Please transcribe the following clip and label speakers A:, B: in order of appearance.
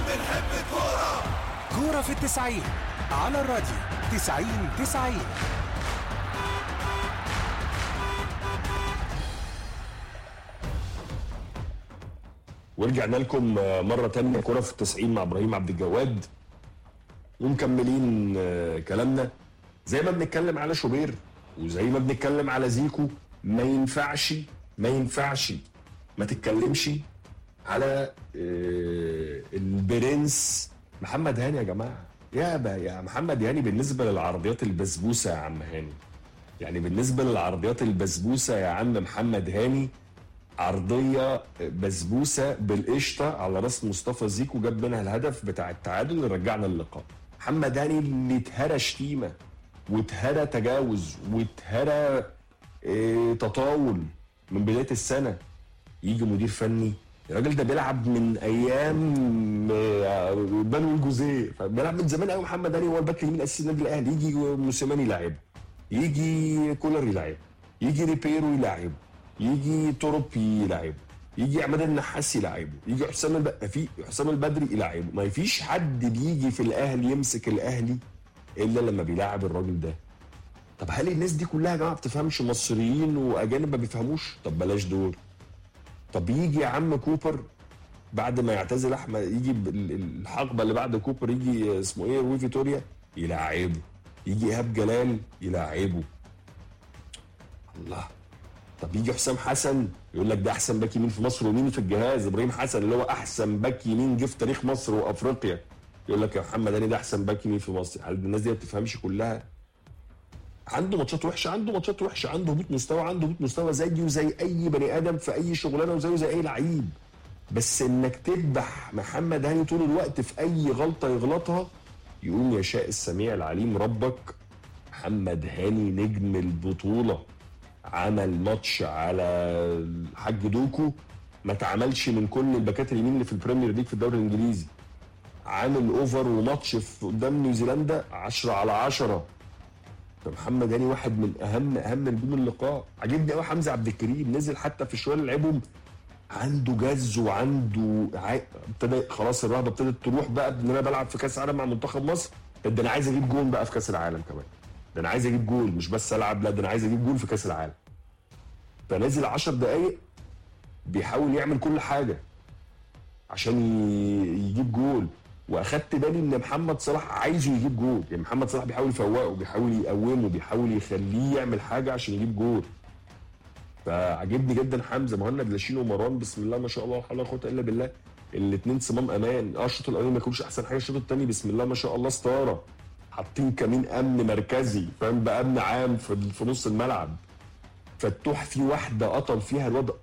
A: بنحب الكورة
B: كورة في التسعين على الراديو تسعين تسعين
C: ورجعنا لكم مرة تانية كرة في التسعين مع إبراهيم عبد الجواد ومكملين آه، كلامنا زي ما بنتكلم على شوبير وزي ما بنتكلم على زيكو ما ينفعش ما ينفعش ما تتكلمش على آه، البرنس محمد هاني يا جماعة يا با يا محمد هاني بالنسبة للعرضيات البسبوسة يا عم هاني يعني بالنسبة للعرضيات البسبوسة يا عم محمد هاني عرضيه بسبوسه بالقشطه على راس مصطفى زيكو جاب منها الهدف بتاع التعادل اللي رجعنا اللقاء محمد هاني اللي اتهرى شتيمه واتهرى تجاوز واتهرى اه تطاول من بدايه السنه يجي مدير فني الراجل ده بيلعب من ايام آه، بنو الجوزيه بيلعب من زمان قوي محمد هاني هو الباك اليمين الاساسي النادي الاهلي يجي موسيماني يلعبه يجي كولر يلعبه يجي ريبيرو يلعبه يجي توروبي يلعبه يجي عماد النحاس يلعبه يجي حسام الب... في حسام البدري يلعبه ما فيش حد بيجي في الاهلي يمسك الاهلي الا لما بيلعب الراجل ده طب هل الناس دي كلها يا جماعه ما بتفهمش مصريين واجانب ما بيفهموش طب بلاش دول طب يجي يا عم كوبر بعد ما يعتزل احمد يجي ب- ال- ال- الحقبه اللي بعد كوبر يجي اسمه ايه روي فيتوريا يلعبه يجي ايهاب جلال يلعبه الله طب يجي حسام حسن يقول لك ده احسن باك يمين في مصر ومين في الجهاز ابراهيم حسن اللي هو احسن باك يمين جه في تاريخ مصر وافريقيا يقول لك يا محمد هاني ده احسن باك يمين في مصر هل الناس دي ما بتفهمش كلها عنده ماتشات وحشه عنده ماتشات وحشه عنده هبوط مستوى عنده هبوط مستوى زيه وزي اي بني ادم في اي شغلانه وزيه زي اي لعيب بس انك تذبح محمد هاني طول الوقت في اي غلطه يغلطها يقوم يشاء السميع العليم ربك محمد هاني نجم البطوله عمل ماتش على الحاج دوكو ما اتعملش من كل الباكات اليمين اللي في البريمير ليج في الدوري الانجليزي عامل اوفر وماتش في قدام نيوزيلندا 10 على 10 محمد هاني واحد من اهم اهم نجوم اللقاء عجبني قوي حمزه عبد الكريم نزل حتى في الشويه اللي لعبهم عنده جز وعنده عا- ابتدى خلاص الرهبه ابتدت تروح بقى ان انا بلعب في كاس العالم مع منتخب مصر ده انا عايز اجيب جول بقى في كاس العالم كمان ده انا عايز اجيب جول مش بس العب لا ده انا عايز اجيب جول في كاس العالم فنازل 10 دقايق بيحاول يعمل كل حاجه عشان ي- يجيب جول واخدت بالي ان محمد صلاح عايزه يجيب جول يعني محمد صلاح بيحاول يفوقه بيحاول يقومه بيحاول يخليه يعمل حاجه عشان يجيب جول فعجبني جدا حمزه مهند لاشين ومروان بسم الله ما شاء الله لا حول ولا قوه الا بالله الاثنين صمام امان اه الشوط الاولاني ما كانوش احسن حاجه الشوط الثاني بسم الله ما شاء الله ستاره حاطين كمين امن مركزي فاهم بقى امن عام في, في نص الملعب فتوح في واحده قطم فيها الواد